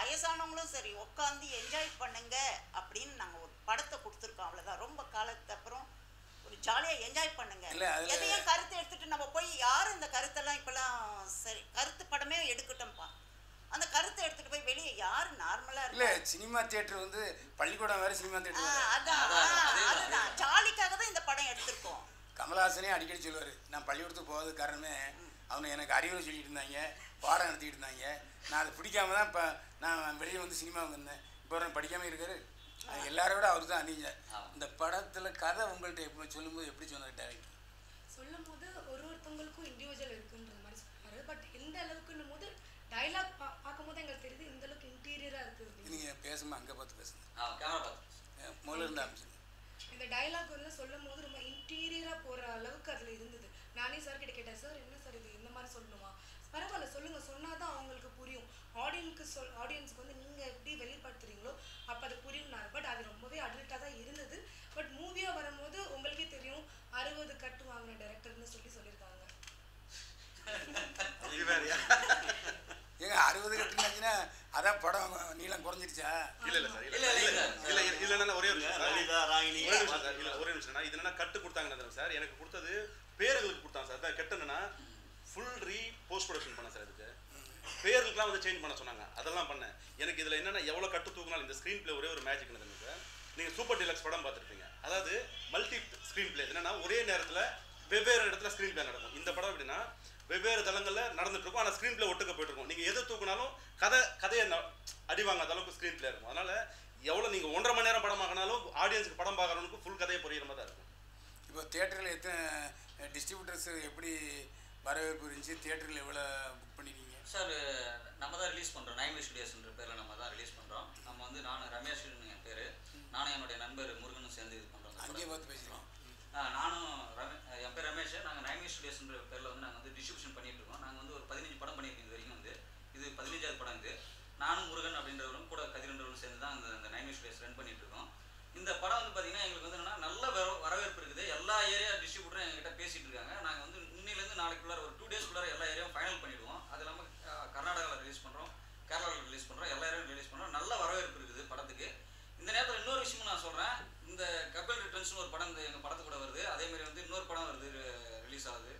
வயசானவங்களும் சரி உட்காந்து என்ஜாய் பண்ணுங்க அப்படின்னு நாங்கள் ஒரு படத்தை கொடுத்துருக்கோம் அவ்வளோதான் ரொம்ப காலத்து அப்புறம் ஒரு ஜாலியாக என்ஜாய் பண்ணுங்க இல்ல, அதுல- எதையும் கருத்து எடுத்துட்டு நம்ம போய் யாரும் இந்த கருத்தெல்லாம் இப்போலாம் சரி கருத்து படமே எடுக்கட்டும்ப்பா அந்த கருத்தை எடுத்துட்டு போய் வெளியே யார் நார்மலாக இல்ல இருக்கு சினிமா தியேட்டர் வந்து பள்ளிக்கூடம் வேற சினிமா ஆ, தியேட்டர் வேற அதான் அதான், ஆ, அதேதான், அதுதான் ஜாலிக்காக தான் இந்த படம் எடுத்திருக்கோம் கமலஹாசனே அடிக்கடி சொல்லுவார் நான் பள்ளிக்கூடத்துக்கு போகாத காரணமே அவனை எனக்கு அறிவுரை சொல்லிட்டு இருந்தாங்க பாடம் நடத்திட்டு இருந்தாங்க நான் அதை பிடிக்காம தான் இப்போ நான் வெளியே வந்து சினிமாவுக்கு வந்தேன் இப்போ அவர் படிக்காம இருக்காரு அது எல்லாரோட அவர் தான் அதிக ஆமா. இந்த படத்தில் கதை உங்கள்கிட்ட எப்படி சொல்லும்போது எப்படி சொன்னார் டேரக்டர் சொல்லும் போது ஒரு ஒருத்தவங்களுக்கும் இண்டிவிஜுவல் இருக்குன்ற மாதிரி சொன்னாரு பட் எந்த அளவுக்குன்னும் போது டைலாக் பா பார்க்கும்போது எங்களுக்கு தெரியுது இந்த அளவுக்கு இன்டீரியரா இருக்கு அப்படின்னு. நீங்கள் பேசும்போது அங்கே பார்த்து பேசுங்க ஆ கேமரா பார்த்து அஹ் முதல்ல இருந்து ஆரம்பிச்சுங்க இந்த டைலாக் வந்து சொல்லும் போது ரொம்ப இன்டீரியரா போற அளவுக்கு அதுல இருந்தது நானே சார் கிட்ட கேட்டேன் சார் என்ன சார் இது இந்த மாதிரி சொல்லணுமா பரவாயில்ல சொல்லுங்க சொன்னாதான் அவங்களுக்கு புரியும் ஆடியன்ஸ்க்கு சொல் ஆடியன்ஸ்க்கு வந்து நீங்க எப்படி வெளிப்படுத்துறீங்களோ அப்ப அது புரியும்னாரு பட் அது ரொம்பவே அடல்ட்டா தான் இருந்தது பட் மூவியா வரும்போது உங்களுக்கே தெரியும் அறுபது கட்டு வாங்கின டைரக்டர்னு சொல்லி சொல்லியிருக்காங்க இது வேறயா ஏங்க அறுபது கட்டுனாச்சுன்னா அதான் படம் நீளம் குறைஞ்சிருச்சா இல்ல இல்ல சார் இல்ல இல்ல, இல்ல, இல்ல இல்ல. இல்ல இல்ல இல்ல ஒரே ஒரு நிமிஷம் சார். லலிதா ராகினி ஒரே நிமிஷம் சார் இல்ல ஒரே நிமிஷம் இது என்னன்னா கட்டு கொடுத்தாங்கன்னு சார் எனக்கு கொடுத்தது பேர்களுக்கு கொடுத்தாங்க சார் அதான் கெட்ட என்னன்னா ஃபுல் ரீ போஸ்ட் ப்ரொடக்ஷன் பண்ணேன் சார் இதுக்கு பேர்களுக்குலாம் வந்து சேஞ்ச் பண்ண சொன்னாங்க அதெல்லாம் பண்ணேன் எனக்கு இதுல என்னன்னா எவ்வளவு கட்டு தூக்கினாலும் இந்த ஸ்க்ரீன் பிளே ஒரே ஒரு மேஜிக் நடந்தது சார் நீங்க சூப்பர் டிலக்ஸ் படம் பார்த்துருப்பீங்க அதாவது மல்டி ஸ்க்ரீன் பிளே என்னன்னா ஒரே நேரத்துல வெவ்வேறு இடத்துல ஸ்க்ரீன் பிளே நடக்கும் இந்த படம் எப்படின்னா வெவ்வேறு தளங்கள்ல நடந்துட்டு இருக்கும் ஆனா ஸ்க்ரீன் பிளே ஒட்டுக்க போயிட்டு இருக்கும் நீங்க எது தூக்குனாலும் கதை கதையை ந- அடி வாங்காத அளவுக்கு ஸ்க்ரீன் பிளே இருக்கும் அதனால எவ்வளவு நீங்க ஒன்றரை மணி நேரம் படம் ஆகினாலும் ஆடியன்ஸுக்கு படம் பார்க்கறவனுக்கு ஃபுல் கதையை புரியுற மாதிரி தான் இருக்கும் இப்போ தியேட்டரில் எத்தனை டிஸ்ட்ரிபியூட்டர்ஸ் எப்படி வரவேற்பு இருந்துச்சு தியேட்டரில் எவ்வளோ புக் பண்ணிருக்கீங்க சார் நம்ம தான் ரிலீஸ் பண்ணுறோம் நைன் ஸ்டுடியோஸ்ன்ற பேரில் நம்ம தான் ரிலீஸ் பண்ணுறோம் நம்ம வந்து நான் ரமேஷ் என் பேர் நானும் என்னுடைய நண்பர் முருகனும் சேர்ந்து இது பண்ணுறோம் அங்கேயே பார்த்து பேசுகிறோம் நானும் ரமே என் பேர் ரமேஷ் நாங்கள் நைன் ஸ்டுடியோஸ்ன்ற பேரில் வந்து நாங்கள் வந்து டிஸ்ட்ரிபியூஷன் பண்ணிட்டு இருக்கோம் நாங்கள் வந்து ஒரு பதினஞ்சு படம் பண்ணியிருக்கோம் இது வரைக்கும் வந்து இது பதினஞ்சாவது படம் இது நானும் முருகன் அப்படின்றவரும் கூட கதிரன்றவரும் சேர்ந்து தான் அந்த அந்த நைன் ஸ்டுடியோஸ் ரன் பண்ணிட்டு இருக்கோம் இந்த படம் வந்து பார்த்தீங்கன்னா எங்களுக்கு வந்து என்னன்னா நல்ல வர- வரவேற்பு இருக்குது எல்லா ஏரியா டிஸ்ட்ரிபியூட்டரும் எங்ககிட்ட பேசிட்டு இருக்காங்க நாங்கள் வந்து இன்னிலேருந்து நாளைக்குள்ளார ஒரு டூ டேஸ்க்குள்ளார எல்லா ஏரியாவும் ஃபைனல் பண்ணிடுவோம் அது இல்லாமல் கர்நாடகாவில் ரிலீஸ் பண்ணுறோம் கேரளாவில் ரிலீஸ் பண்ணுறோம் எல்லா ஏரியாவும் ரிலீஸ் பண்ணுறோம் நல்ல வரவேற்பு இருக்குது படத்துக்கு இந்த நேரத்தில் இன்னொரு விஷயமும் நான் சொல்கிறேன் இந்த கபில் ரிட்டர்ன்ஸ்னு ஒரு படம் இந்த எங்கள் படத்து கூட வருது அதே மாதிரி வந்து இன்னொரு படம் வருது ரிலீஸ் ஆகுது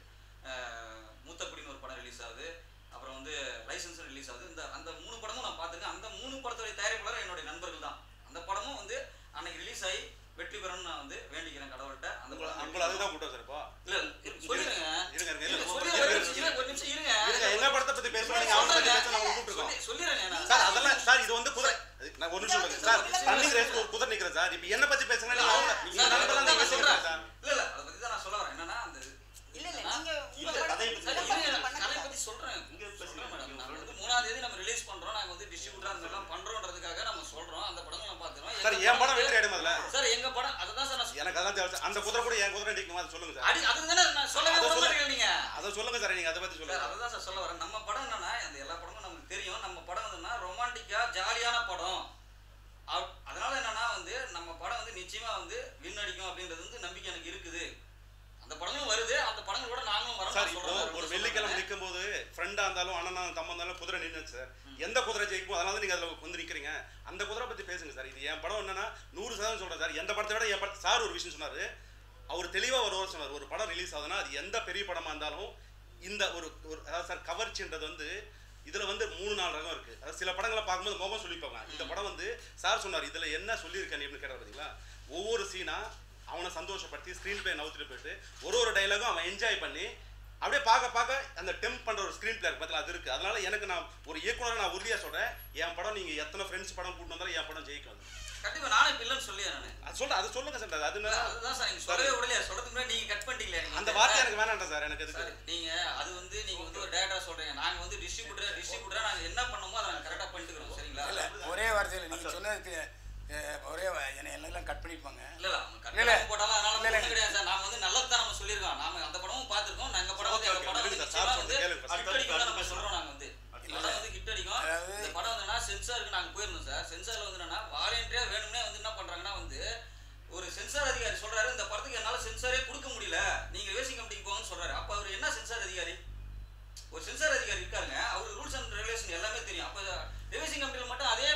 அஹ் மூத்தக்குடின்னு ஒரு படம் ரிலீஸ் ஆகுது அப்புறம் வந்து லைசன்ஸ் ரிலீஸ் ஆகுது இந்த அந்த மூணு படமும் நான் பார்த்துருக்கேன் அந்த மூணு படத்துடைய தயாரிப்பாளர் என்னுடைய நண்பர்கள் தான் அந்த படமும் வந்து அன்னைக்கு ரிலீஸ் ஆகி வெற்றி பெறணும்னு நான் வந்து வேண்டிக்கிறேன் கடவுள்கிட்ட அந்த உங்களை படம் உங்களை அதுதான் கூட்டம் சார் இப்போ இல்ல இரு- சொல்லிருங்க இருங்க, இருங்க, இருங்க, இருங்க. சொல்லிருங்க, ஒரு நிமிஷம் இருங்க, ஒரு நிமிஷம் இருங்க இருங்க எங்க படத்தை பத்தி பேசுறோம் நீங்க அவங்க பத்தி பேச நாங்க கூப்பிட்டுருக்கோம் சொல்லி- சொல்லிடுறேங்க நான். சார் அதெல்லாம் சார் இது வந்து குதிரை நான் ஒரு நிமிஷம் சொல்றேன் சார் ரன்னிங் ரேஸ் ஒரு குதிரை நிக்கிறேன் சார் இப்போ என்ன பத்தி பேசுங்க நீங்க அவங்க நீங்க சார், நண்பர்களா அதான் தான் நான் சொல்றேன். பேசுறீங்க சார் இல்ல, இல்ல, அதை பத்தி தான் நான் சொல்ல வரேன். என்னன்னா, அந்த இல்ல இல்ல ஆ? நீங்க இல்ல, உங்க கதையை படத்தை பத்தி சரி, இருங்க, பண்ணுங்க. கதையை பத்தி சொல்றேன். இங்க சொல்றேன் மேடம். நாங்க வந்து மூணாம் தேதி நம்ம ரிலீஸ் பண்றோம் நாங்க வந்து டிஸ்ட்ரிபியூட்டர் அந்த எல்லாம் பண்றோன்றதுக்காக நம்ம சொல்றோம் அந்த படங்களை நம்ம பாத்துறோம் சார் என் படம் வெற்றி ஆயிடும் அதுல சார் எங்க படம் அதுதான் சார் நான் சொ- எனக்கு அதான் தேவை அந்த குதிரை கூட என் குதிரை நிற்குமா அதை சொல்லுங்க சார் அடி அதுக்கு தானே நான் சொல்லவே அதை விட சொல்ல- மாட்டீங்க நீங்க அதை சொல்லுங்க சார் நீங்க அதை பத்தி சார் சொல்லுங்க அதுதான் சார் சொல்ல வரேன் நம்ம படம் என்னன்னா அந்த எல்லா படமும் நமக்கு தெரியும் நம்ம படம் வந்துன்னா ரொமான்டிக்கா ஜாலியான படம் அவ்- அதனால என்னன்னா வந்து நம்ம படம் வந்து நிச்சயமா வந்து வின் அடிக்கும் அப்படின்றது வந்து நம்பிக்கை எனக்கு இருக்குது அந்த படங்களும் வருது அந்த படங்களோட நாங்களும் வரோம் சார் நான் இப்போ சொல்றேன், வேற ஒரு ஒண்ணும் வெள்ளிக்கிழமை சொல்லல. நிற்கும் போது ஃப்ரெண்டா இருந்தாலும் அண்ணனா தம்ம இருந்தாலும் குதிரை நின்று சார் எந்த குதிரை ஜெயிக்கும் அதனால தான் நீங்க அதுல வந்து நிக்கிறீங்க அந்த குதிரை பத்தி பேசுங்க சார் இது என் படம் என்னன்னா நூறு சதவீதம் சொல்றேன் சார் எந்த படத்தை விட என் படம் சார் ஒரு விஷயம் சொன்னாரு அவர் தெளிவா ஒரு வருஷம் சொன்னார் ஒரு படம் ரிலீஸ் ஆகுதுன்னா அது எந்த பெரிய படமா இருந்தாலும் இந்த ஒரு ஒரு அதாவது சார் கவர்ச்சின்றது வந்து இதுல வந்து மூணு நாலு ரகம் இருக்கு அதாவது சில படங்களை பார்க்கும்போது முகம் சொல்லிப்பாங்க இந்த படம் வந்து சார் சொன்னார் இதுல என்ன சொல்லியிருக்கேன் அப்படின்னு கேட்டார் பாத்தீங்களா ஒவ்வொரு சீனா அவனை சந்தோஷப்படுத்தி ஸ்க்ரீன் பிளே நவுத்திட்டு போயிட்டு ஒரு ஒரு டைலாகும் அவன் என்ஜாய் பண்ணி அப்படியே பார்க்க பார்க்க அந்த டெம்ப் பண்ற ஒரு ஸ்க்ரீன் பிளே பதில் அது இருக்கு அதனால எனக்கு நான் ஒரு இயக்குனரை நான் உறுதியா சொல்றேன் என் படம் நீங்க எத்தனை ஃப்ரெண்ட்ஸ் படம் கூட்டு வந்தாலும் என் படம் ஜெயிக்கும் அது. கண்டிப்பா நானும் இப்ப இல்லைன்னு சொல்லியா நானு அது சொல்றேன் அதை சொல்லுங்க சார் அது என்ன- அதுதான் சார் நீங்க சொல்லவே விடலையா சொல்றதுக்கு முன்னாடி நீங்க கட் பண்ணிட்டீங்களே நீங்க அந்த வார்த்தை எனக்கு வேணாம்டா சார் எனக்கு சார் எதுக்கு நீங்க அது வந்து நீங்க வந்து ஒரு டேட்டா சொல்றீங்க நாங்க வந்து டிஸ்ட்ரிபியூட்டர் டிஸ்ட்ரிபியூட்டரா நாங்க என்ன பண்ணோமோ அதை நாங்க கரெக்டா பண்ணிட்டுக்கிறோம் சரிங்களா இல்லை ஒரே வார்த்தையில் நீங்கள் சொன்னதுக்கு அஹ், ஒரே வா- என்னை எல்லாம் கட் பண்ணியிருப்பாங்க இல்ல இல்ல அவங்க cut இல்ல, இல்ல. பண்ணி போட்டாலும் அதனால இல்ல, இல்ல. ஒண்ணும் கிடையாது சார் நாம வந்து நல்லது தான் நம்ம சொல்லியிருக்கோம் நாம அந்த படமும் பார்த்திருக்கோம் நாங்க படம் வந்து எங்க Okay, படம் okay, வந்து விடுங்க சார், நிச்சயமா சார் வந்து சொல்லுங்க, கேளுங்க ஹிட் அடிக்கும் தான் நம்ம சொல்றோம் நாங்க வந்து இல்ல. படம் வந்து ஹிட் அடிக்கும் அதாவது- இந்த படம் வந்து சென்சாருக்கு நாங்க போயிருந்தோம் சார் சென்சார்ல வந்து என்னன்னா வாலண்டியரா வேணும்னே வந்து என்ன பண்றாங்கன்னா வந்து ஒரு சென்சார் அதிகாரி சொல்றாரு இந்த படத்துக்கு என்னால சென்சாரே கொடுக்க முடியல நீங்க ரேசிங் கமிட்டிக்கு போங்கன்னு சொல்றாரு அப்ப அவர் என்ன சென்சார் அதிகாரி ஒரு சென்சார் அதிகாரி இருக்காருங்க அவர் ரூல்ஸ் அண்ட் ரெகுலேஷன் எல்லாமே தெரியும் அப்போ ரேசிங் கம்பெனியில் மட்டும் அதே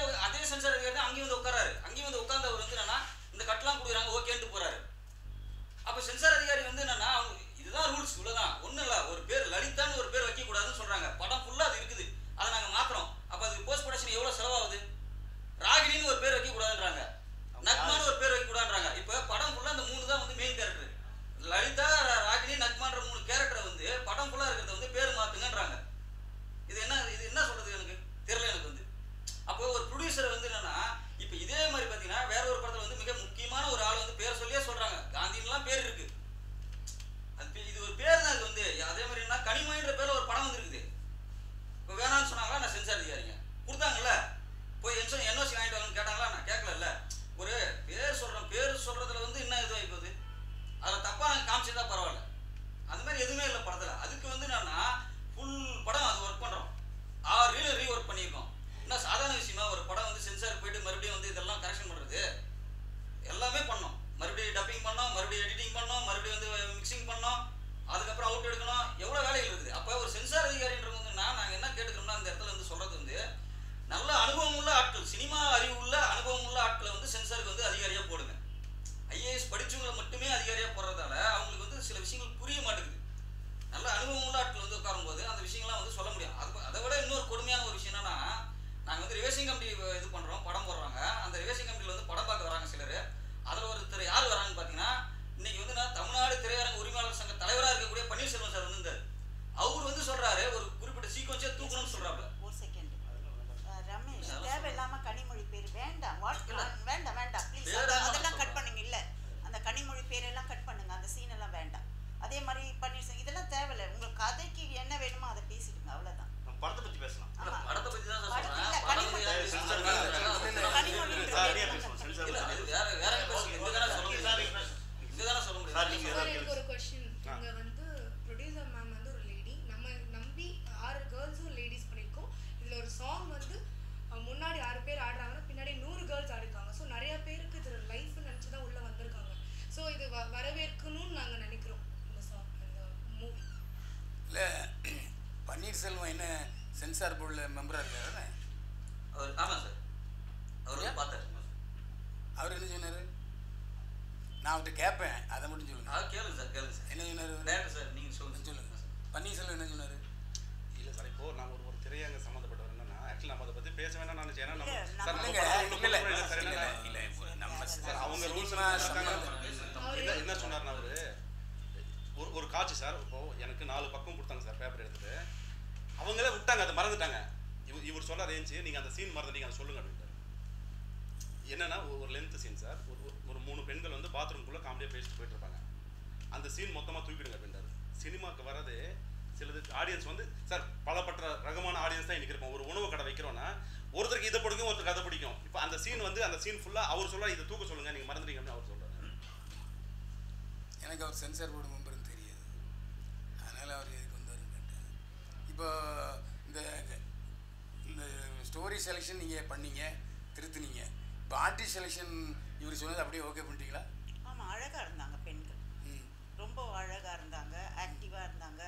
பன்னீர்செல்வம் என்ன சென்சார் போர்டில் மெம்பராக இருக்காரு அவர் ஆமாம் சார் அவர் வந்து பார்த்தாரு அவர் என்ன சொன்னார் நான் அவர்கிட்ட கேட்பேன் அதை மட்டும் சொல்லுங்க ஆ கேளுங்க சார் கேளுங்க சார் என்ன சொன்னார் டேரக்டர் சார் நீங்கள் சொல்லுங்க சொல்லுங்க பன்னீர்செல்வம் என்ன சொன்னார் இல்லை சார் இப்போ நான் ஒரு ஒரு திரையங்க சம்மந்தப்பட்டவர் என்னன்னா ஆக்சுவலி நம்ம அதை பற்றி பேச வேணாம் நான் நினைச்சேன் ஏன்னா நம்ம இல்ல, சார் நம்ம இல்லைங்க படம் ஒண்ணும் இல்லை பண்ண முடியல சார் இல்லை என்னன்னா இல்லை இல்லை நம்ம சார் அவங்க ரூல்ஸ் சினிமா சம்பந்தம் என்ன என்ன சொன்னார்னா அவரு ஒரு ஒரு காட்சி சார் இப்போ எனக்கு நாலு பக்கம் கொடுத்தாங்க சார் பேப்பர் எடுத்துட்டு அவங்களே விட்டாங்க அதை மறந்துட்டாங்க இவர் இவர் சொல்ல ரேஞ்சு நீங்க அந்த சீன் மறந்து நீங்க அதை சொல்லுங்க அப்படின்ட்டாரு என்னன்னா ஒரு- ஒரு லென்த் சீன் சார் ஒரு ஒரு- ஒரு மூணு பெண்கள் வந்து பாத்ரூம்குள்ள காமெடியாக பேசிட்டு போயிட்டு இருப்பாங்க அந்த சீன் மொத்தமா தூக்கிடுங்க அப்படின்றாரு சினிமாக்கு வரது சிலது ஆடியன்ஸ் வந்து சார் பலப்பட்ட ரகமான ஆடியன்ஸ் தான் இன்னைக்கு இருப்போம் ஒரு உணவு கடை வைக்கிறோம்னா ஒருத்தருக்கு இதை பிடிக்கும் ஒருத்தருக்கு அதை பிடிக்கும் இப்போ அந்த சீன் வந்து அந்த சீன் ஃபுல்லா அவர் சொல்ல இதை தூக்க சொல்லுங்க நீங்க மறந்துட்டீங்க அப்படின்னு அவர் சொல்றாரு எனக்கு அவர் சென்சார் போர்டு மெம்பர்னு தெரியாது அதனால் அவர் எதுக்கு வந்தாருன்னு கேட்டேன் இப்போ இந்த இந்த ஸ்டோரி செலெக்ஷன் நீங்கள் பண்ணீங்க திருத்துனீங்க இப்போ ஆர்டிஸ்ட் செலெக்ஷன் இவர் சொன்னது அப்படியே ஓகே பண்ணிட்டீங்களா ஆமாம் அழகாக இருந்தாங்க பெண்கள் ம் ரொம்ப அழகாக இருந்தாங்க ஆக்டிவாக இருந்தாங்க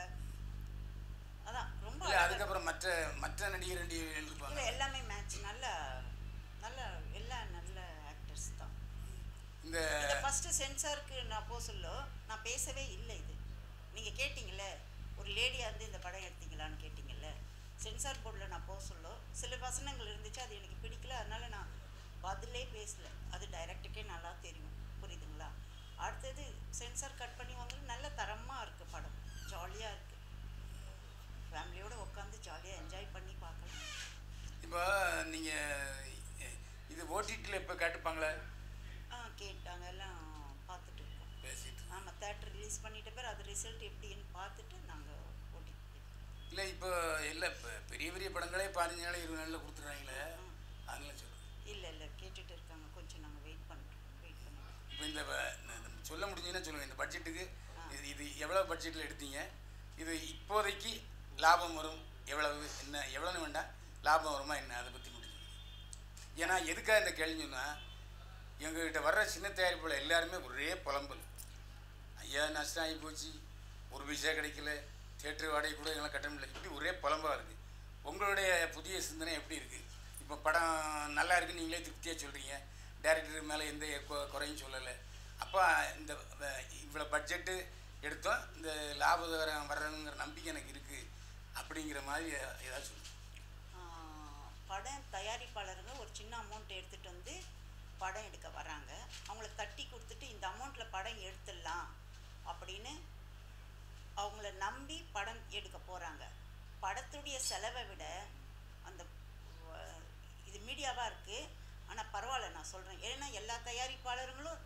அதான் ரொம்ப இல்லை அழகா- அதுக்கப்புறம் மற்ற மற்ற நடிகர் நடிகர்கள் இல்ல இருப்பாங்க எல்லாமே மேட்ச் நல்ல நல்ல எல்லாம் நல்ல ஆக்டர்ஸ் தான் இந்த இந்த ஃபர்ஸ்ட் சென்சாருக்கு நான் போக சொல்ல நான் பேசவே இல்லை இது நீங்க கேட்டீங்கல்ல ஒரு லேடியா இருந்து இந்த படம் எடுத்தீங்களான்னு கேட்டீங்கல்ல சென்சார் போர்டில் நான் போக சொல்ல சில வசனங்கள் இருந்துச்சு அது எனக்கு பிடிக்கல அதனால நான் பதிலே பேசல அது டைரக்டுக்கே நல்லா தெரியும் புரியுதுங்களா அடுத்தது சென்சார் கட் பண்ணி வந்து நல்ல தரமா இருக்கு படம் ஜாலியா இருக்கு ஃபேமிலியோட உட்காந்து ஜாலியாக என்ஜாய் பண்ணி பார்க்கலாம் இப்போ நீங்கள் இது ஓடிடியில் இப்போ காட்டுப்பாங்களே ஆ கேட்டாங்க எல்லாம் பார்த்துட்டு இருக்கோம் பேசிட்டு ஆமாம் தேட்டர் ரிலீஸ் பண்ணிட்ட பேர் அது ரிசல்ட் எப்படின்னு பார்த்துட்டு நாங்கள் ஓட்டிட்டு இல்லை இப்போ இல்லை இப்போ பெரிய பெரிய படங்களே பதினஞ்சு நாள் இருபது நாளில் கொடுத்துட்றாங்களே அதெல்லாம் சொல்கிறேன் இல்லை இல்லை கேட்டுட்டு இருக்காங்க கொஞ்சம் நாங்கள் வெயிட் பண்ணுறோம் வெயிட் பண்ணுறோம் இப்போ இந்த வ- இந்த சொல்ல முடிஞ்சுன்னா சொல்லுங்கள் இந்த பட்ஜெட்டுக்கு இது இது எவ்வளோ பட்ஜெட்டில் எடுத்தீங்க இது இப்போதைக்கு லாபம் வரும் எவ்வளவு என்ன எவ்வளோன்னு வேண்டாம் லாபம் வருமா என்ன அதை பற்றி முடிஞ்சு ஏன்னா எதுக்காக இந்த கேள்வி சொன்னால் எங்ககிட்ட வர்ற சின்ன தயாரிப்புல எல்லாருமே ஒரே புலம்பல் ஐயா நஷ்டம் ஆகி போச்சு ஒரு பைசா கிடைக்கல தேட்டர் வாடகை கூட எங்களால் கட்ட முடியல இப்படி ஒரே புலம்பாக இருக்குது உங்களுடைய புதிய சிந்தனை எப்படி இருக்குது இப்போ படம் நல்லா இருக்குன்னு நீங்களே திருப்தியாக சொல்கிறீங்க டேரக்டர் மேலே எந்த கொ- குறையும் சொல்லலை அப்போ இந்த வ- இவ்வளோ பட்ஜெட்டு எடுத்தோம் இந்த லாபகரம் வர்றதுங்கிற நம்பிக்கை எனக்கு இருக்குது அப்படிங்கிற மாதிரி ஏதாவது சொல்லுங்கள் ஆஹ் படம் தயாரிப்பாளருங்க ஒரு சின்ன அமௌண்ட் எடுத்துகிட்டு வந்து படம் எடுக்க வராங்க அவங்கள தட்டி கொடுத்துட்டு இந்த அமௌண்ட்டில் படம் எடுத்துடலாம் அப்படின்னு அவங்கள நம்பி படம் எடுக்க போகிறாங்க படத்துடைய செலவை விட அந்த வ- இது மீடியாவாக இருக்குது ஆனால் பரவாயில்ல நான் சொல்கிறேன் ஏன்னா எல்லா தயாரிப்பாளர்களும்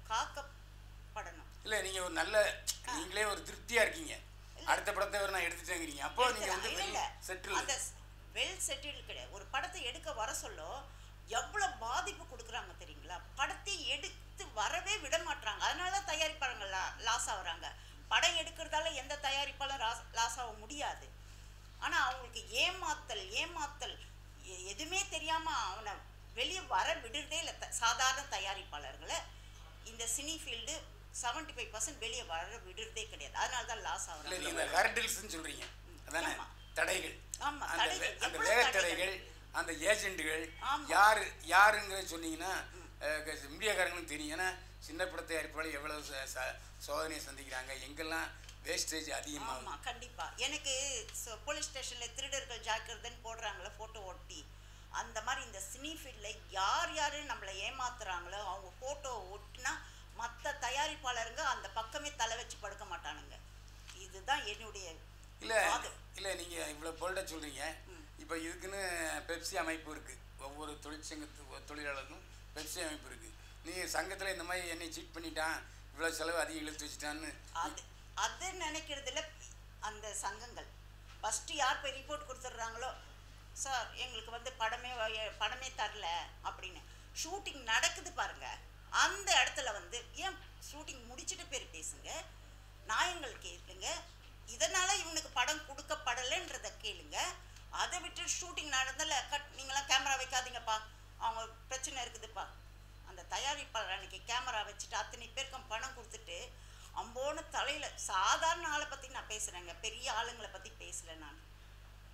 காக்கப்படணும் இல்லை நீங்கள் ஒரு நல்ல நீங்களே ஒரு திருப்தியாக இருக்கீங்க அடுத்த படத்தை வேறு நான் எடுத்துட்டேங்கிறீங்க அப்போ நீங்கள் வந்து இல்ல, இல்ல. செட்டில் அந்த வெல் செட்டில் கிடையாது ஒரு படத்தை எடுக்க வர சொல்ல எவ்வளவு பாதிப்பு கொடுக்குறாங்க தெரியுங்களா படத்தை எடுத்து வரவே விட மாட்றாங்க அதனால தான் தயாரிப்பாளர்கள் லாஸ் ஆகுறாங்க படம் எடுக்கிறதால எந்த தயாரிப்பாளரும் லாஸ் லாஸ் ஆக முடியாது ஆனா அவங்களுக்கு ஏமாத்தல் ஏமாத்தல் எ- எதுவுமே தெரியாம அவனை வெளியே வர விடுறதே இல்லை த- சாதாரண தயாரிப்பாளர்களை இந்த cine field seventy five percent வெளியே வர விடுறதே கிடையாது அதனால தான் லாஸ் இல்லை ஆகுறாங்க நீங்கள் இந்த ஹேர்டில்ஸ்னு சொல்கிறீங்க அதானே ஆமா. தடைகள் ஆமா, அந்த தடைகள். வே- அந்த எவ்வளவு வேக தடைகள்? தடைகள் அந்த ஏஜென்ட்டுகள் ஆமா. யார் யாருங்கிறத சொன்னீங்கன்னா மீடியாக்காரங்களும் தெரியும் ஏன்னா சின்ன பட தயாரிப்பாளர் எவ்வளவு ச- ச- சோதனையை சந்திக்கிறாங்க எங்கெல்லாம் வேஸ்டேஜ் அதிகமாகும் ஆமா கண்டிப்பா எனக்கு போலீஸ் ஸ்டேஷன்ல திருடர்கள் ஜாக்கிரதைன்னு போடுறாங்களே போட்டோ ஒட்டி அந்த மாதிரி இந்த சினி ஃபீல்டில் யார் யாரு நம்மளை ஏமாத்துறாங்களோ அவங்க போட்டோ ஒட்டினா மற்ற தயாரிப்பாளருங்க அந்த பக்கமே தலை வச்சு படுக்க மாட்டானுங்க இதுதான் என்னுடைய இல்லை வாதம். இல்லை நீங்கள் இவ்வளோ போல்டாக சொல்கிறீங்க இப்போ இதுக்குன்னு பெப்சி அமைப்பு இருக்குது ஒவ்வொரு தொழிற்சங்கத்து ஒ- தொழிலாளருக்கும் பெப்சி அமைப்பு இருக்குது நீங்கள் சங்கத்தில் இந்த மாதிரி என்னை சீட் பண்ணிட்டான் இவ்வளோ செலவு அதிகம் இழுத்து வச்சுட்டான்னு அது அது நினைக்கிறதுல அந்த சங்கங்கள் ஃபஸ்ட்டு யார் போய் ரிப்போர்ட் கொடுத்துட்றாங்களோ சார் எங்களுக்கு வந்து படமே வ- படமே தரல அப்படின்னு ஷூட்டிங் நடக்குது பாருங்க அந்த இடத்துல வந்து ஏன் ஷூட்டிங் முடிச்சிட்டு பேர் பேசுங்க நியாயங்கள் கேளுங்க இதனால இவனுக்கு படம் கொடுக்கப்படலைன்றத கேளுங்க அதை விட்டு ஷூட்டிங் நடந்தல கட் நீங்களாம் கேமரா வைக்காதீங்கப்பா அவங்க பிரச்சனை இருக்குதுப்பா அந்த தயாரிப்பாளர் அன்னைக்கு கேமரா வச்சுட்டு அத்தனை பேருக்கும் பணம் கொடுத்துட்டு அம்போன்னு தலையில சாதாரண ஆளை பத்தி நான் பேசுறேங்க பெரிய ஆளுங்களை பத்தி பேசல நான்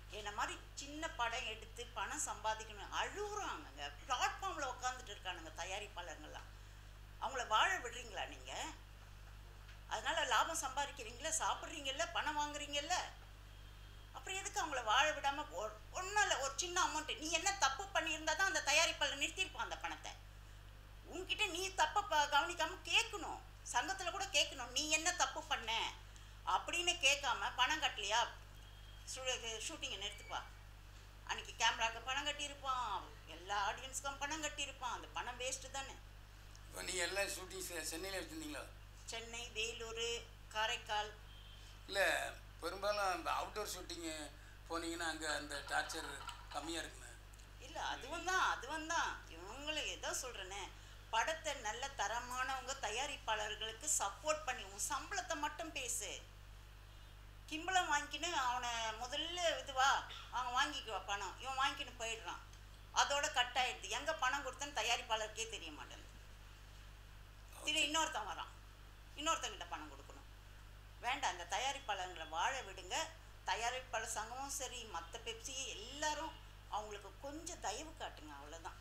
என்ன மாதிரி சின்ன படம் எடுத்து பணம் சம்பாதிக்கணும் அழுகுறாங்கங்க பிளாட்ஃபார்மில் உட்காந்துட்டு இருக்கானுங்க தயாரிப்பாளருங்கெல்லாம் அவங்கள வாழ விடுறீங்களா நீங்கள் அதனால லாபம் சம்பாதிக்கிறீங்களா சாப்பிட்றீங்கல்ல பணம் வாங்குறீங்கல்ல அப்புறம் எதுக்கு அவங்கள வாழ விடாமல் ஒன்றும் இல்லை ஒரு சின்ன அமௌண்ட்டு நீ என்ன தப்பு பண்ணியிருந்தா தான் அந்த தயாரிப்பாளர் நிறுத்தியிருப்பான் அந்த பணத்தை உன்கிட்ட நீ தப்பை ப கவனிக்காமல் கேட்கணும் சங்கத்தில் கூட கேட்கணும் நீ என்ன தப்பு பண்ண அப்படின்னு கேட்காம பணம் கட்டலையா ஷூட்டிங்கை நிறுத்துப்பா அன்னைக்கு கேமராக்கு பணம் கட்டியிருப்பான் எல்லா ஆடியன்ஸ்க்கும் பணம் கட்டியிருப்பான் அந்த பணம் வேஸ்ட்டு தானே இப்போ நீங்கள் எல்லாம் ஷூட்டிங் சென்னையில் வச்சுருந்தீங்களா சென்னை வேலூர் காரைக்கால் இல்லை பெரும்பாலும் அந்த அவுட்டோர் ஷூட்டிங்கு போனீங்கன்னா அங்கே அந்த டார்ச்சர் கம்மியாக இருக்குங்க இல்லை அதுவும் தான் அதுவும் தான் இவங்களை ஏதோ சொல்கிறேனே படத்தை நல்ல தரமானவங்க தயாரிப்பாளர்களுக்கு சப்போர்ட் பண்ணி உன் சம்பளத்தை மட்டும் பேசு கிம்பளம் வாங்கிக்கின்னு அவனை முதல்ல இதுவா அவன் வாங்கிக்குவா பணம் இவன் வாங்கிக்கின்னு போயிடுறான் அதோட கட் ஆயிடுது எங்கே பணம் கொடுத்தேன்னு தயாரிப்பாளருக்கே தெரிய மாட்டேங்குது திரு இன்னொருத்தன் வரான் இன்னொருத்தங்கிட்ட பணம் கொடுக்கணும் வேண்டாம் அந்த தயாரிப்பாளர்களை வாழ விடுங்க தயாரிப்பாளர் சங்கமும் சரி மற்ற பெப்சி எல்லாரும் அவங்களுக்கு கொஞ்சம் தயவு காட்டுங்க அவ்வளோதான்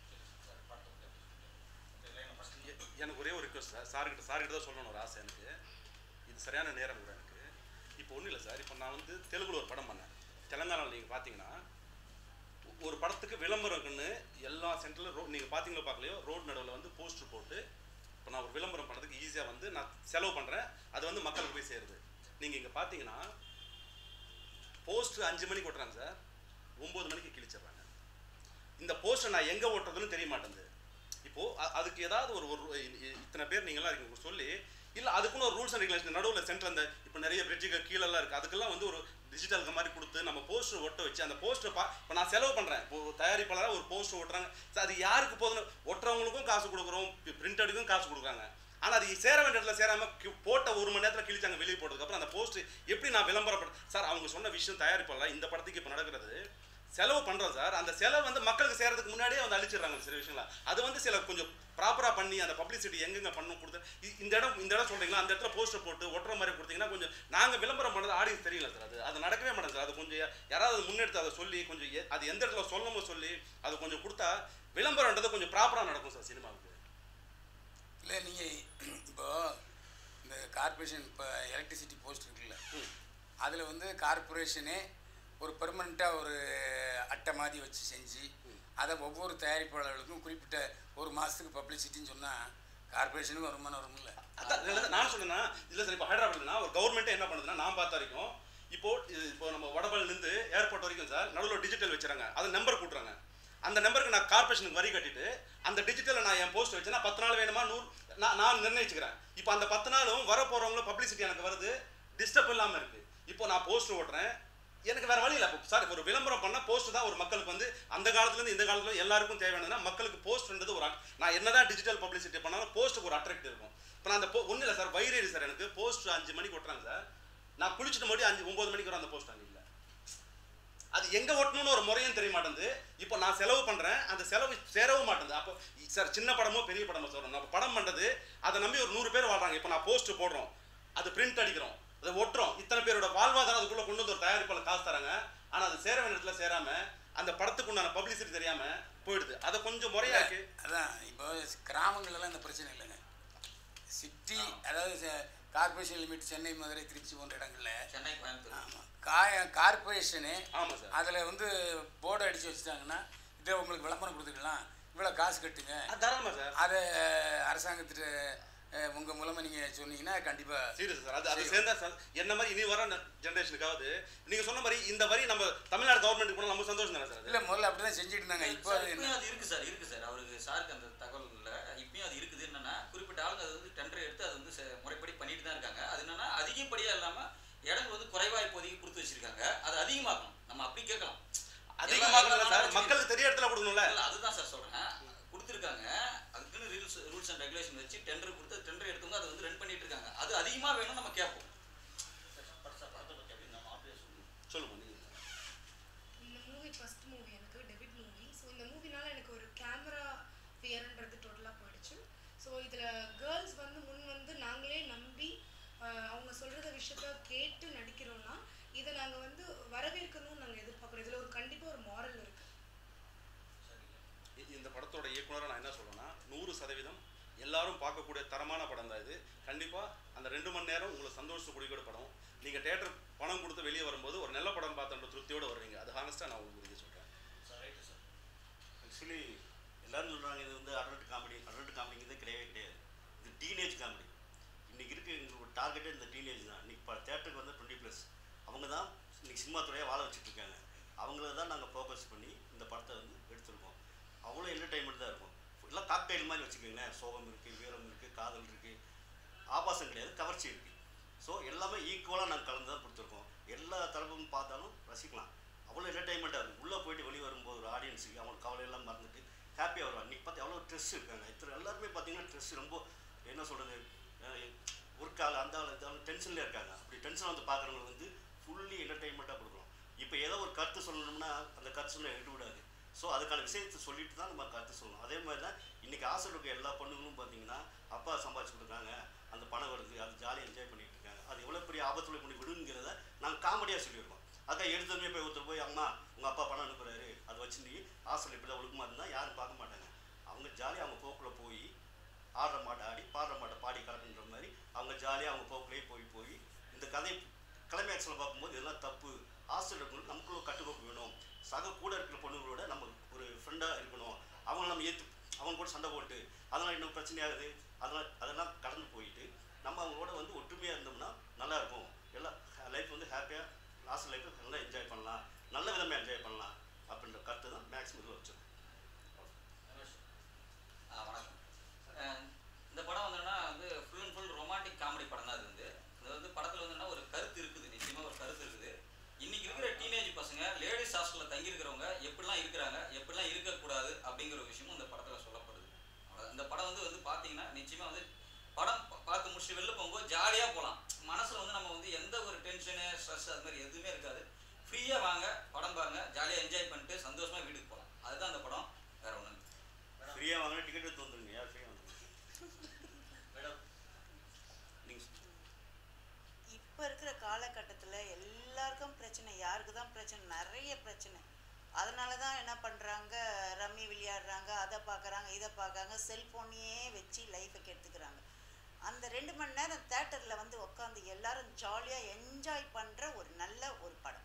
எ- எனக்கு ஒரே ஒரு ரிக்வஸ்ட் சார் சார்கிட்ட சார்கிட்ட தான் சொல்லணும் ஒரு ஆசை எனக்கு இது சரியான நேரம் கூட எனக்கு இப்போ ஒன்றும் இல்லை சார் இப்போ நான் வந்து தெலுங்குல ஒரு படம் பண்ணேன் தெலுங்கானாவில் நீங்கள் பார்த்தீங்கன்னா ஒ- ஒரு படத்துக்கு விளம்பரம்னு எல்லா சென்டரில் ரோ நீங்கள் பார்த்தீங்களோ பார்க்கலையோ ரோட் நடுவில் வந்து போஸ்டர் போட்டு இப்போ நான் ஒரு விளம்பரம் பண்ணுறதுக்கு ஈஸியாக வந்து நான் செலவு பண்ணுறேன் அது வந்து மக்களுக்கு போய் சேருது நீங்கள் இங்கே பார்த்தீங்கன்னா போஸ்ட் அஞ்சு மணிக்கு ஓட்டுறாங்க சார் ஒம்பது மணிக்கு கிழிச்சிடுறாங்க இந்த போஸ்ட்டை நான் எங்கே ஓட்டுறதுன்னு தெரிய மாட்டேங்குது இப்போ அ- அதுக்கு ஏதாவது ஒரு ஒரு இ- இ- இத்தனை பேர் நீங்களாம் இருக்கீங்க சொல்லி இல்லை அதுக்குன்னு ஒரு ரூல்ஸ் அண்ட் ரெகுலேஷன் நடுவில் சென்டர் அந்த இப்போ நிறைய பிரிட்ஜுக்கு கீழெல்லாம் இருக்குது அதுக்கெல்லாம் வந்து ஒரு டிஜிட்டல் மாதிரி கொடுத்து நம்ம போஸ்டர் ஒட்ட வச்சு அந்த போஸ்டர் பா இப்போ நான் செலவு பண்ணுறேன் இப்போ ஒரு தயாரிப்பாளராக ஒரு போஸ்டர் ஒட்டுறாங்க சார் அது யாருக்கு போதுன்னு ஒட்டுறவங்களுக்கும் காசு கொடுக்குறோம் பிரிண்ட் எடுக்கும் காசு கொடுக்குறாங்க ஆனால் அது சேர வேண்டிய இடத்துல சேராமல் கி- போட்ட ஒரு மணி நேரத்தில் கிழிச்சாங்க வெளியே போட்டதுக்கப்புறம் அந்த போஸ்ட் எப்படி நான் விளம்பரப்பட சார் அவங்க சொன்ன விஷயம் தயாரிப்பாளர் இந்த படத்துக்கு இப்போ நடக்கிறது செலவு பண்ணுறோம் சார் அந்த செலவு வந்து மக்களுக்கு சேரதுக்கு முன்னாடியே வந்து அழிச்சிடுறாங்க சில விஷயங்களா அது வந்து சில கொஞ்சம் ப்ராப்பராக பண்ணி அந்த பப்ளிசிட்டி எங்கெங்க பண்ணணும் கொடுத்து இ- இந்த இடம் இந்த இடம் சொல்கிறீங்களா அந்த இடத்துல போஸ்டர் போட்டு ஒட்டுற மாதிரி கொடுத்தீங்கன்னா கொஞ்சம் நாங்கள் விளம்பரம் பண்ணுறது ஆடியன்ஸ் தெரியல சார் அது அது நடக்கவே மாட்டேங்குது சார் அது கொஞ்சம் யா- யாராவது முன்னெடுத்து அதை சொல்லி கொஞ்சம் எ- அது எந்த இடத்துல சொல்லணுமோ சொல்லி அது கொஞ்சம் கொடுத்தா விளம்பரம்ன்றது கொஞ்சம் ப்ராப்பராக நடக்கும் சார் சினிமாவுக்கு இல்லை நீங்கள் இப்போ இந்த கார்ப்பரேஷன் இப்போ எலக்ட்ரிசிட்டி போஸ்ட் இருக்குல்ல ம். அதில் வந்து கார்ப்பரேஷனே ஒரு பெர்மனண்ட்டாக ஒரு அட்டை மாதிரி வச்சு செஞ்சு அதை ஒவ்வொரு தயாரிப்பாளர்களுக்கும் குறிப்பிட்ட ஒரு மாதத்துக்கு பப்ளிசிட்டின்னு சொன்னால் கார்ப்பரேஷனுக்கும் வருமானம் வரும்ல அதான் இல்ல, இல்ல, நான் சொன்னேன்னா இல்லை சார் இப்போ ஹைதராபாத்னா ஒரு கவர்மெண்ட்டே என்ன பண்ணுதுன்னா நான் பார்த்த வரைக்கும் இப்போ இது இப்போ நம்ம வடபழனிலேருந்து ஏர்போர்ட் வரைக்கும் சார் நடுவில் டிஜிட்டல் வச்சுறாங்க அது நம்பர் கூட்டுறாங்க அந்த நம்பருக்கு நான் கார்பரேஷனுக்கு வரி கட்டிட்டு அந்த டிஜிட்டலில் நான் என் போஸ்ட் வச்சேன்னா பத்து நாள் வேணுமா நூறு நான் நான் நிர்ணயிச்சுக்கிறேன் இப்போ அந்த பத்து நாளும் வர போகிறவங்களும் பப்ளிசிட்டி எனக்கு வருது டிஸ்டர்ப் இல்லாமல் இருக்குது இப்போ நான் போஸ்ட் ஓட்டுறேன் எனக்கு வேற வழி இல்லை இப்போ சார் ஒரு விளம்பரம் பண்ண போஸ்ட் தான் ஒரு மக்களுக்கு வந்து அந்த காலத்துலேருந்து இந்த காலத்துல எல்லாருக்கும் தேவையானதுன்னா மக்களுக்கு போஸ்ட்ன்றது ஒரு at- நான் என்னதான் டிஜிட்டல் பப்ளிசிட்டி பண்ணாலும் போஸ்ட்டுக்கு ஒரு அட்ராக்ட் இருக்கும் இப்போ நான் அந்த போ ஒன்றும் இல்லை சார் வயிறு சார் எனக்கு போஸ்ட் அஞ்சு மணிக்கு ஓட்டுறாங்க சார் நான் குளிச்சுட்டு மறுபடியும் அஞ்சு ஒம்பது மணிக்கு வரும் அந்த போஸ்ட் அங்கே இல்லை அது எங்க ஓட்டணும்னு ஒரு முறையும் தெரிய மாட்டேங்குது இப்போ நான் செலவு பண்றேன் அந்த செலவு சேரவும் மாட்டேங்குது அப்போ சார் சின்ன படமோ பெரிய படமோ சொல்றோம் நம்ம படம் பண்றது அதை நம்பி ஒரு நூறு பேர் வாழ்றாங்க இப்போ நான் போஸ்ட் போடுறோம் அது பிரிண்ட் அடிக்கிறோம் அதை ஒட்டுறோம் இத்தனை பேரோட வாழ்வாதாரம் அதுக்குள்ள கொண்டு வந்து ஒரு தயாரிப்பாளர் காசு தராங்க ஆனா அது சேர வேண்டிய இடத்துல சேராம அந்த படத்துக்கு உண்டான பப்ளிசிட்டி தெரியாம போயிடுது அதை கொஞ்சம் முறையாக்கி அதான் இப்போ கிராமங்கள்லாம் இந்த பிரச்சனை இல்லைங்க சிட்டி அதாவது கார்பரேஷன் லிமிட் சென்னை மதுரை திருச்சி போன்ற இடங்கள்ல சென்னை கோயம்புத்தூர் ஆமாம் காய கார்பரேஷனு ஆமா சார் அதில் வந்து போர்டு அடித்து வச்சுட்டாங்கன்னா இதை உங்களுக்கு விளம்பரம் கொடுத்துக்கலாம் இவ்வளோ காசு கட்டுங்க அது தாராளமா சார் அதை அரசாங்கத்திட்ட உங்கள் மூலமாக நீங்கள் சொன்னீங்கன்னா கண்டிப்பாக சீரியஸ் சார் அது அது சேர்ந்தா சார் என்ன மாதிரி இனி வர ஜென்ரேஷனுக்காவது நீங்க சொன்ன மாதிரி இந்த வரி நம்ம தமிழ்நாடு கவர்மெண்ட்டுக்கு போனால் நம்ம சந்தோஷம் தானே சார் அது இல்லை முதல்ல அப்படி தான் செஞ்சுட்டு இருந்தாங்க இப்போ சார், அது என்ன இப்பயும் அது இருக்கு சார் இருக்கு சார் அவருக்கு சாருக்கு அந்த தகவல் இல்லை இப்பயும் அது இருக்குது என்னன்னா குறிப்பிட்ட ஆளுங்க அது வந்து டெண்டர் எடுத்து அது வந்து செ- முறைப்படி பண்ணிட்டு தான் இருக்காங்க அது என்னன்னா அதிகப்படியா இல்லாம இடங்கள் வந்து குறைவா இப்போதைக்கு கொடுத்து வச்சிருக்காங்க அது அதிகமாக்கணும் நம்ம அப்படி கேட்கலாம் அதிகமாக எல்லா- எல்லா சார் நாடும் மக்களுக்கு தெரிய இடத்துல கொடுக்கணும்ல இல்ல, அதுதான் சார் சொல்றேன் கொடுத்துருக்காங்க அதுக்குன்னு ரூல்ஸ் ரூல்ஸ் அண்ட் ரெகுலேஷன் வச்சு டெண்டர் கொடுத்து டெண்டர் எடுத்தவங்க அதை வந்து ரன் பண்ணிட்டு இருக்காங்க அது அதிகமா வேணும் நம்ம கேட்போம் சொல்லுங்க நீங்க இந்த மூவி ஃபர்ஸ்ட் மூவி எனக்கு டெபிட் மூவி ஸோ இந்த மூவினால எனக்கு ஒரு கேமரா ஃபியர்ன்றது டோட்டலாக போயிடுச்சு ஸோ இதில் கேர்ள்ஸ் வந்து முன் வந்து நாங்களே நம்பி ஆஹ், அவங்க சொல்கிறத விஷயத்த கேட்டு நடிக்கிறோன்னா இதை நாங்கள் வந்து வரவேற்கணும்னு நாங்கள் எதிர்பார்க்குறோம் இயக்குனராக நான் என்ன சொல்றேன்னா நூறு சதவீதம் எல்லாரும் பார்க்கக்கூடிய தரமான படம் தான் இது கண்டிப்பாக அந்த ரெண்டு மணி நேரம் உங்களை சந்தோஷக்கூடிய படம் நீங்கள் தேட்டர் பணம் கொடுத்து வெளியே வரும்போது ஒரு நல்ல படம் பார்த்தன்ற திருப்தியோடு வருவீங்க அது ஹானஸ்ட்டாக நான் உங்களுக்கு உறுதி சொல்கிறேன் சார் ரைட்டு சார் ஆக்சுவலி எல்லாரும் சொல்கிறாங்க இது வந்து அடல்ட் காமெடி அடல்ட் காமெடிங்கிறதே கிடையவே கிடையாது இது டீனேஜ் காமெடி இன்றைக்கி இருக்க எங்களோட டார்கெட்டே இந்த டீனேஜ் தான் இன்றைக்கி இப்போ தேட்டருக்கு வந்து டுவெண்ட்டி ப்ளஸ் அவங்க தான் இன்றைக்கி சினிமா துறையாக வாழ வச்சுட்டு இருக்காங்க அவங்கள தான் நாங்கள் ஃபோக்கஸ் பண்ணி இந்த படத்தை வந்து எடுத்திருக்கோம் அவ்வளோ என்டர்டைன்மெண்ட் தான் இருக்கும் எல்லாம் காக்டைல் மாதிரி வச்சுக்கோங்களேன் சோகம் இருக்குது வீரம் இருக்குது காதல் இருக்குது ஆபாசம் கிடையாது கவர்ச்சி இருக்குது ஸோ எல்லாமே ஈக்குவலாக நாங்கள் கலந்து தான் கொடுத்துருக்கோம் எல்லா தரப்பும் பார்த்தாலும் ரசிக்கலாம் அவ்வளோ என்டர்டைன்மெண்ட்டாக இருக்கும் உள்ளே போயிட்டு வெளியே வரும்போது ஒரு ஆடியன்ஸுக்கு அவங்க கவலையெல்லாம் மறந்துட்டு ஹாப்பியாக வருவாங்க இன்றைக்கி பார்த்து எவ்வளோ ஸ்ட்ரெஸ் இருக்காங்க இத்தனை எல்லாருமே பார்த்தீங்கன்னா ஸ்ட்ரெஸ் ரொம்ப என்ன சொல்கிறது ஒர்க் ஆள் அந்த ஆள் இந்த ஆள் டென்ஷன்லேயே இருக்காங்க அப்படி டென்ஷன் வந்து பார்க்குறவங்களுக்கு வந்து ஃபுல்லி என்டர்டைன்மெண்ட்டாக கொடுக்குறோம் இப்போ ஏதோ ஒரு கருத்து சொல்லணும்னா அந்த கருத்து சொல்ல எடுத்து விடாது ஸோ அதுக்கான விஷயத்தை சொல்லிட்டு தான் நம்ம கருத்து சொல்லணும் அதே மாதிரி தான் இன்றைக்கி ஆசை இருக்க எல்லா பொண்ணுங்களும் பார்த்தீங்கன்னா அப்பா சம்பாதிச்சு கொடுக்குறாங்க அந்த பணம் வருது அது ஜாலியாக என்ஜாய் பண்ணிட்டு இருக்காங்க அது எவ்வளோ பெரிய ஆபத்தில் கொண்டு விடுங்கிறத நாங்கள் காமெடியாக சொல்லியிருக்கோம் அதுக்காக எடுத்ததுமே போய் ஒருத்தர் போய் அம்மா உங்கள் அப்பா பணம் அனுப்புறாரு அதை வச்சு நீ ஹாஸ்டல் இப்படி தான் ஒழுக்கமாக இருந்தால் யாரும் பார்க்க மாட்டாங்க அவங்க ஜாலியாக அவங்க போக்கில் போய் ஆடுற மாட்டை ஆடி பாடுற மாட்டை பாடி கலக்குன்ற மாதிரி அவங்க ஜாலியாக அவங்க போக்கிலே போய் போய் இந்த கதை கிளைமேக்ஸில் பார்க்கும்போது இதெல்லாம் தப்பு ஹாஸ்டல் இருக்கணும் நமக்குள்ள கட்டுக்கோப்பு வேணும் சக கூட இருக்கிற பொண்ணுங்களோட நம்ம ஒரு ஃப்ரெண்டாக இருக்கணும் அவங்கள நம்ம ஏற்று அவங்க கூட சண்டை போட்டு அதெல்லாம் இன்னும் பிரச்சனையாகுது அதெல்லாம் அதெல்லாம் கடந்து போயிட்டு நம்ம அவங்களோட வந்து ஒற்றுமையாக இருந்தோம்னா நல்லா இருக்கும் எல்லாம் லைஃப் வந்து ஹாப்பியாக லாஸ்ட் லைஃப்பை நல்லா என்ஜாய் பண்ணலாம் நல்ல விதமாக என்ஜாய் பண்ணலாம் அப்படின்ற கருத்து தான் மேக்ஸிமம் இதில் வச்சிருக்கோம் ஆ, வணக்கம் அஹ் இந்த படம் வந்துன்னா வந்து full and full romantic comedy படம் தான் இது வந்து இது வந்து படத்தில் வந்துன்னா ஒரு கருத்து இருக்குது நிச்சயமாக ஒரு கருத்து இருக்குது இன்னைக்கு இருக்கிற டீனேஜ் பசங்க லேடிஸ் ஹாஸ்டலில் தங்கி இருக்கிறவங்க எப்படிலாம் இருக்கிறாங்க எப்படிலாம் இருக்கக்கூடாது அப்படிங்கிற ஒரு விஷயமும் இந்த படத்தில் சொல்லப்படுது அவ்வளவுதான். இந்த படம் வந்து வந்து பார்த்தீங்கன்னா நிச்சயமாக வந்து படம் பா- பார்த்து முடிச்சு வெளில போகும்போது ஜாலியாக போகலாம் மனசில் வந்து நம்ம வந்து எந்த ஒரு டென்ஷனு ஸ்ட்ரெஸ் அது மாதிரி எதுவுமே இருக்காது ஃப்ரீயாக வாங்க படம் பாருங்க ஜாலியாக என்ஜாய் பண்ணிட்டு சந்தோஷமாக வீட்டுக்கு போகலாம் அதுதான் அந்த படம் வேற ஒன்றும் ஃப்ரீயாக வாங்கினா டிக்கெட் எடுத்து வந்துருங்க யார் ஃப்ரீயாக வந்துருங்க மேடம் நீங்கள் இப்போ இருக்கிற காலகட்டத்தில் எல்லாருக்கும் பிரச்சனை யாருக்கு தான் பிரச்சனை நிறைய பிரச்சனை அதனால தான் என்ன பண்ணுறாங்க ரம்மி விளையாடுறாங்க அதை பார்க்குறாங்க இதை பார்க்குறாங்க செல்ஃபோனையே வச்சு லைஃபை கெடுத்துக்கிறாங்க அந்த ரெண்டு மணி நேரம் தேட்டரில் வந்து உட்காந்து எல்லாரும் ஜாலியாக என்ஜாய் பண்ணுற ஒரு நல்ல ஒரு படம்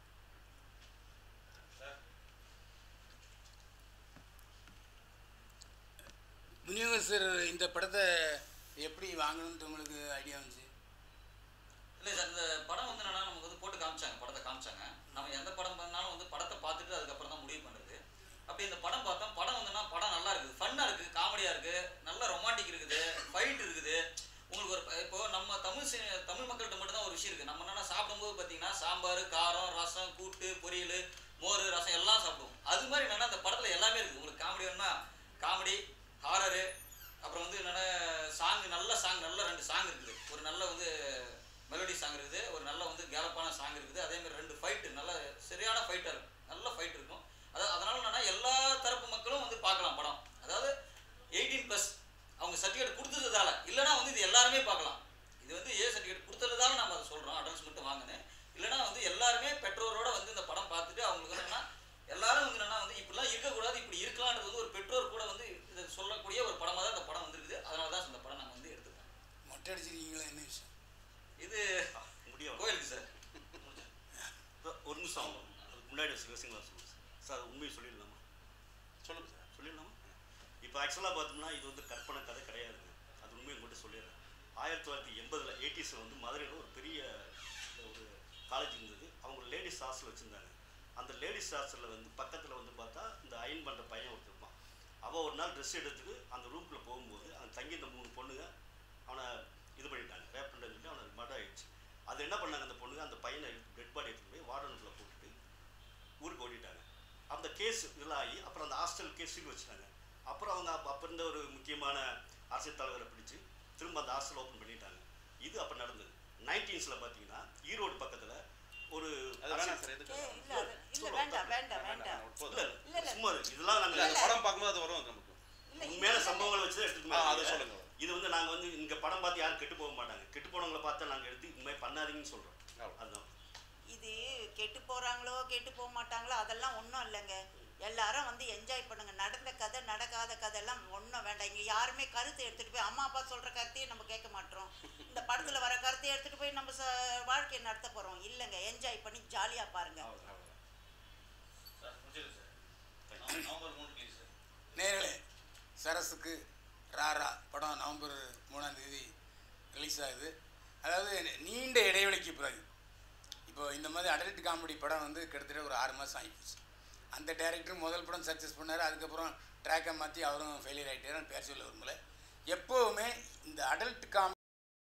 விநியோகஸ்தர் இந்த படத்தை எப்படி வாங்கணும்னு உங்களுக்கு ஐடியா வந்துச்சு இல்லை சார் இந்த படம் வந்து என்னன்னா நமக்கு வந்து போட்டு காமிச்சாங்க படத்தை காமிச்சாங்க நம்ம எந்த படம் பண்ணாலும் வந்து படத்தை பார்த்துட்டு அதுக்கப்புறம் தான் முடிவு பண்ணுறது அப்படி இந்த படம் பார்த்தோம் படம் வந்துன்னா படம் நல்லா இருக்குது ஃபன்னாக இருக்குது காமெடியாக இருக்குது நல்ல ரொமான்டிக் இருக்குது ஃபைட் இருக்குது உங்களுக்கு ஒரு இப்போ நம்ம தமிழ் சி தமிழ் மக்கள்கிட்ட மட்டும்தான் ஒரு விஷயம் இருக்குது நம்ம என்னன்னா சாப்பிடும்போது பார்த்தீங்கன்னா சாம்பார் காரம் ரசம் கூட்டு பொரியல் மோர் ரசம் எல்லாம் சாப்பிடுவோம் அது மாதிரி என்னன்னா அந்த படத்தில் எல்லாமே இருக்குது உங்களுக்கு காமெடி வேணும்னா காமெடி ஹாரரு அப்புறம் வந்து என்னன்னா சாங் நல்ல சாங் நல்ல ரெண்டு சாங் இருக்குது ஒரு நல்ல வந்து மெலடி சாங் இருக்குது ஒரு நல்ல வந்து கேலப்பான சாங் இருக்குது அதே மாதிரி ரெண்டு ஃபைட்டு நல்ல சரியான ஃபைட்டாக இருக்கும் நல்ல ஃபைட் இருக்கும் அதாவது அதனால என்னன்னா எல்லா தரப்பு மக்களும் வந்து பார்க்கலாம் படம் அதாவது எயிட்டீன் ப்ளஸ் அவங்க சர்டிஃபிகேட் கொடுத்ததால இல்லைனா வந்து இது எல்லாருமே பார்க்கலாம் இது வந்து ஏ சர்டிஃபிகேட் கொடுத்ததால நம்ம அதை சொல்கிறோம் அடல்ட்ஸ் மட்டும் வாங்கினேன் இல்லைனா வந்து எல்லாருமே பெற்றோரோட வந்து இந்த படம் பார்த்துட்டு அவங்களுக்கு என்னன்னா எல்லாரும் வந்து என்னன்னா வந்து இப்படிலாம் இருக்கக்கூடாது இப்படி இருக்கலான்றது வந்து ஒரு பெற்றோர் கூட வந்து இதை சொல்லக்கூடிய ஒரு படமாக தான் இந்த படம் வந்திருக்குது அதனால தான் இந்த படம் நாங்கள் வந்து எடுத்துக்கிறோம் மொட்டை அடிச்சிருக்கீங்களா என்ன விஷயம் இது முடியும் கோயிலுக்கு சார் ஒரு நிமிஷம் அதுக்கு முன்னாடி சில விஷயங்களா சொல்லுங்கள் சார் சார் உண்மையை சொல்லிடலாமா சொல்லுங்கள் சார் சொல்லிடலாமா இப்போ ஆக்சுவலாக பார்த்தோம்னா இது வந்து கற்பனை கதை கிடையாதுங்க அது உண்மையை உங்கள்கிட்ட சொல்லிடுறேன் ஆயிரத்தி தொள்ளாயிரத்தி எண்பதில் எயிட்டிஸில் வந்து மதுரையில் ஒரு பெரிய ஒரு காலேஜ் இருந்தது அவங்க லேடிஸ் ஹாஸ்டல் வச்சுருந்தாங்க அந்த லேடிஸ் ஹாஸ்டலில் வந்து பக்கத்தில் வந்து பார்த்தா இந்த அயன் பண்ணுற பையன் ஒருத்தர் இருப்பான் அவள் ஒரு நாள் ட்ரெஸ் எடுத்துட்டு அந்த ரூம்குள்ளே போகும்போது அங்கே தங்கி இந்த மூணு பொண்ணுங்க அவனை இது பண்ணிட்டாங்க ரேப் பண்ணுறதுக்கு அவனை மர்டர் ஆயிடுச்சு அது என்ன பண்ணாங்க அந்த பொண்ணுங்க அந்த பையனை டெட் பாடி எடுத்துட்டு போய் வார்டனுக்குள்ளே போட்டுட்டு ஊருக்கு ஓடிட்டாங்க அந்த கேஸ் இதெல்லாம் ஆகி அப்புறம் அந்த ஹாஸ்டல் கேஸ் வச்சுட்டாங்க அப்புறம் அவங்க அப்போ அப்போ இருந்த ஒரு முக்கியமான அரசியல் தலைவரை பிடிச்சு திரும்ப அந்த ஹாஸ்டல் ஓப்பன் பண்ணிட்டாங்க இது அப்போ நடந்தது நைன்டீன்ஸில் பார்த்தீங்கன்னா ஈரோடு பக்கத்தில் ஒரு அது வேணாம் அரசியல் சார் எதுக்கு ஏ இல்லை அது இல்லை வேண்டாம் வேண்டாம் வேண்டாம் இல்ல, போதும் இல்ல, இல்ல. சும்மா இரு. இதெல்லாம் இல்ல அந்த நாங்கள் படம் பார்க்கும்போது அது வரும் நமக்கு இல்லை உண்மையான சம்பவங்களை வச்சு தான் எடுத்துக்க ஆ, அதை மாட்டோம். சொல்லுங்க. இது வந்து நாங்கள் வந்து இங்கே படம் பார்த்து யாரும் கெட்டு போக மாட்டாங்க கெட்டு போனவங்களை பார்த்தா நாங்கள் எடுத்து இந்த மாதிரி பண்ணாதீங்கன்னு சொல்கிறோம் அவ்வளவு. அதுதான் இது கெட்டு போகிறாங்களோ கெட்டு போக மாட்டாங்களோ அதெல்லாம் ஒன்றும் இல்லைங்க எல்லாரும் வந்து என்ஜாய் பண்ணுங்க நடந்த கதை நடக்காத கதையெல்லாம் ஒன்றும் வேண்டாம் இங்கே யாருமே கருத்தை எடுத்துகிட்டு போய் அம்மா அப்பா சொல்கிற கருத்தையே நம்ம கேட்க மாட்டோம் இந்த படத்தில் வர கருத்தை எடுத்துகிட்டு போய் நம்ம ச வாழ்க்கையை நடத்த போகிறோம் இல்லைங்க என்ஜாய் பண்ணி ஜாலியாக பாருங்கள் சார் முடிச்சிருங்க சார் நவ- நவம்பர் மூணு ரிலீஸ் சார் நேரலே சரஸுக்கு ராரா படம் நவம்பர் மூணாம் தேதி ரிலீஸ் ஆகுது அதாவது நீண்ட இடைவெளிக்கு பிறகு இப்போ இந்த மாதிரி அடல்ட் காமெடி படம் வந்து கிட்டத்தட்ட ஒரு ஆறு மாதம் ஆகிப்போச்சு அந்த டேரக்டர் முதல் படம் சக்ஸஸ் பண்ணார் அதுக்கப்புறம் ட்ராக்கை மாற்றி அவரும் ஃபெயிலியர் ஆகிட்டாரு பேர் சொல்ல விரும்பல எப்போவுமே இந்த அடல்ட் காமெடி